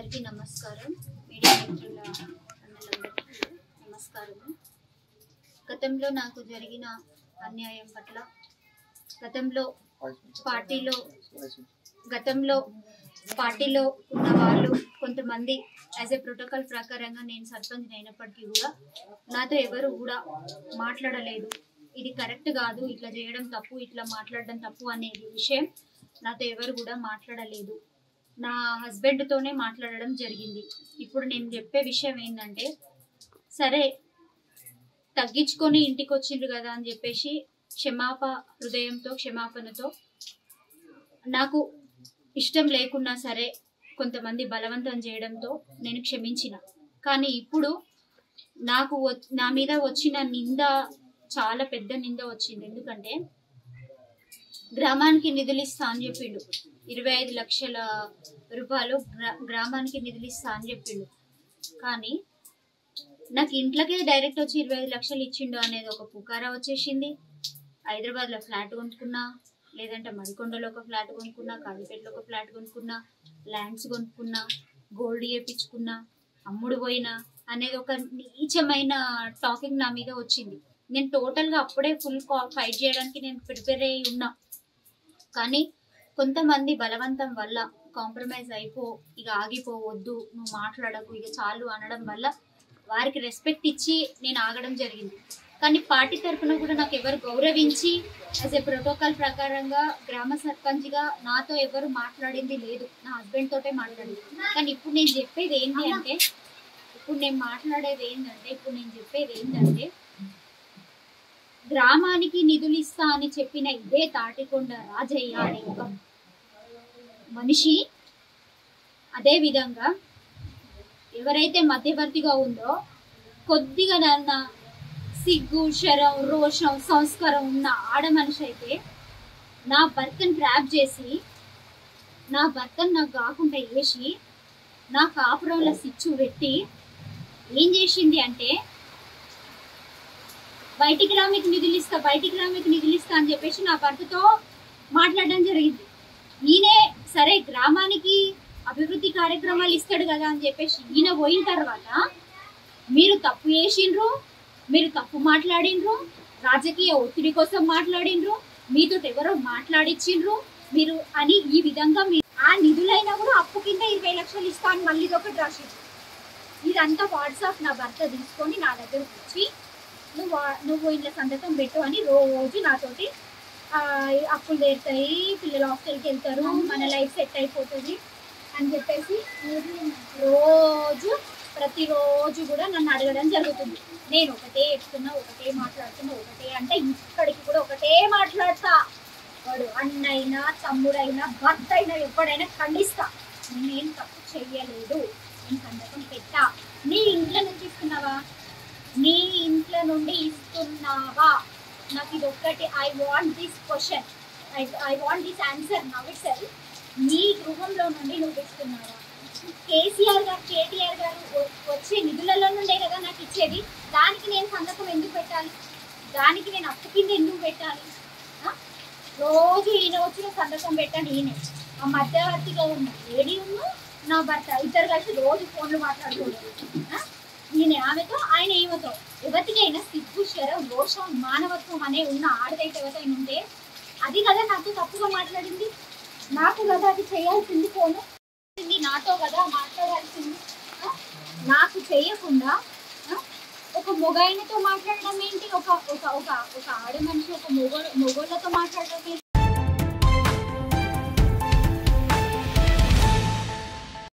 అందరికీ నమస్కారం మీడియా మిత్రుల అన్నలందరికీ నమస్కారము గతంలో నాకు జరిగిన అన్యాయం పట్ల గతంలో పార్టీలో గతంలో పార్టీలో ఉన్న వాళ్ళు కొంతమంది యాజ్ ఎ ప్రోటోకాల్ ప్రకారంగా నేను సర్పంచ్ అయినప్పటికీ కూడా నాతో ఎవరు కూడా మాట్లాడలేదు ఇది కరెక్ట్ కాదు ఇట్లా చేయడం తప్పు ఇట్లా మాట్లాడడం తప్పు అనేది విషయం నాతో ఎవరు కూడా మాట్లాడలేదు నా హస్బెండ్ తోనే మాట్లాడడం జరిగింది ఇప్పుడు నేను చెప్పే విషయం ఏంటంటే సరే తగ్గించుకొని ఇంటికి వచ్చిండ్రు కదా అని చెప్పేసి క్షమాప హృదయంతో క్షమాపణతో నాకు ఇష్టం లేకున్నా సరే కొంతమంది బలవంతం చేయడంతో నేను క్షమించిన కానీ ఇప్పుడు నాకు వ- నా మీద వచ్చిన నింద చాలా పెద్ద నింద వచ్చింది ఎందుకంటే గ్రామానికి నిధులు ఇస్తా అని చెప్పిండు ఇరవై ఐదు లక్షల రూపాయలు గ్రా గ్రామానికి నిధులు ఇస్తా అని చెప్పిండు కానీ నాకు ఇంట్లోకే డైరెక్ట్ వచ్చి ఇరవై ఐదు లక్షలు ఇచ్చిండు అనేది ఒక పుకారా వచ్చేసింది హైదరాబాద్లో ఫ్లాట్ కొనుక్కున్నా లేదంటే మడికొండలో ఒక ఫ్లాట్ కొనుక్కున్నా కాజీపేటలో ఒక ఫ్లాట్ కొనుక్కున్నా ల్యాండ్స్ కొనుక్కున్నా గోల్డ్ చేపించుకున్నా అమ్ముడు పోయినా అనేది ఒక నీచమైన టాకింగ్ నా మీద వచ్చింది నేను టోటల్గా అప్పుడే ఫుల్ ఫైట్ చేయడానికి నేను ప్రిపేర్ అయ్యి ఉన్నా కానీ కొంతమంది బలవంతం వల్ల కాంప్రమైజ్ అయిపో ఇక ఆగిపోవద్దు నువ్వు మాట్లాడకు ఇక చాలు అనడం వల్ల వారికి రెస్పెక్ట్ ఇచ్చి నేను ఆగడం జరిగింది కానీ పార్టీ తరఫున కూడా నాకు ఎవరు గౌరవించి యాజ్ ఎ ప్రోటోకాల్ ప్రకారంగా గ్రామ సర్పంచ్గా నాతో ఎవరు మాట్లాడింది లేదు నా హస్బెండ్ తోటే మాట్లాడింది కానీ ఇప్పుడు నేను చెప్పేది ఏంటి అంటే ఇప్పుడు నేను మాట్లాడేది ఏంటంటే ఇప్పుడు నేను చెప్పేది ఏంటంటే గ్రామానికి నిధులు ఇస్తా అని చెప్పిన ఇదే తాటికొండ రాజయ్య అనే ఒక మనిషి అదే విధంగా ఎవరైతే మధ్యవర్తిగా ఉందో కొద్దిగా నన్న సిగ్గు శరం రోషం సంస్కారం ఉన్న ఆడ మనిషి అయితే నా భర్తను ట్రాప్ చేసి నా భర్తను నాకు కాకుండా వేసి నా కాపురంలో సిచ్చు పెట్టి ఏం చేసింది అంటే బయటికి రా మీకు నిధులు ఇస్తా బయటికి రా మీకు నిధులు ఇస్తా అని చెప్పేసి నా భర్తతో మాట్లాడడం జరిగింది ఈయనే సరే గ్రామానికి అభివృద్ధి కార్యక్రమాలు ఇస్తాడు కదా అని చెప్పేసి ఈయన పోయిన తర్వాత మీరు తప్పు చేసిండ్రు మీరు తప్పు మాట్లాడిండ్రు రాజకీయ ఒత్తిడి కోసం మాట్లాడిండ్రు మీతో ఎవరో మాట్లాడిచ్చిండ్రు మీరు అని ఈ విధంగా మీ ఆ నిధులైనా కూడా అప్పు కింద ఇరవై లక్షలు ఇస్తా అని మళ్ళీ ఒకటి రాసిండ్రు ఇదంతా వాట్సాప్ నా భర్త తీసుకొని నా దగ్గరకు వచ్చి నువ్వు వా- నువ్వు ఇంట్లో సంతకం పెట్టు అని రోజు నాతోటి ఆ, అప్పులు తీరుతాయి పిల్లలు హాస్టల్కి వెళ్తారు మన లైఫ్ సెట్ అయిపోతుంది అని చెప్పేసి రోజు ప్రతిరోజు కూడా నన్ను అడగడం జరుగుతుంది నేను ఒకటే చెప్తున్నా ఒకటే మాట్లాడుతున్నా ఒకటే అంటే ఇక్కడికి కూడా ఒకటే మాట్లాడతా వాడు అన్నైనా తమ్ముడైనా భర్త అయినా ఎప్పుడైనా ఖండిస్తా నేను తప్పు చెయ్యలేదు నేను సంతకం పెట్టా నీ ఇంట్లో నుంచి ఇస్తున్నావా నీ ఇంట్లో నుండి ఇస్తున్నావా నాకు ఇది ఒక్కటి I want this question I I want this answer now it sell నీ గృహంలో నుండి నువ్వు ఇస్తున్నావా కేసీఆర్ గారు కేటీఆర్ గారు వ- వచ్చే నిధులలో నుండే కదా నాకు ఇచ్చేది దానికి నేను సంతకం ఎందుకు పెట్టాలి దానికి నేను అప్పు కింద ఎందుకు పెట్టాలి ఆ? రోజు ఈయన వచ్చిన సంతకం పెట్టండి ఈయన ఆ మధ్యవర్తిగా ఉన్న లేడీ ఉన్న నా భర్త ఇద్దరు కలిసి రోజు ఫోన్లు మాట్లాడుకోలేదు ఆ? ఈయన ఆమెతో ఆయన ఈమెతో ఎవరికైనా సిగ్గు శరం రోషం మానవత్వం అనే ఉన్న ఆడదైతే ఎవరైనా ఉంటే అది కదా నాతో తప్పుగా మాట్లాడింది నాకు కదా అది చేయాల్సింది ఫోను ఇది నాతో కదా మాట్లాడాల్సింది ఆ? నాకు చేయకుండా ఆ? ఒక మొగాయనతో మాట్లాడడం ఏంటి ఒక ఒక ఒక ఒక ఆడ మనిషి ఒక మొగ మొగోళ్ళతో మాట్లాడడం ఏంటి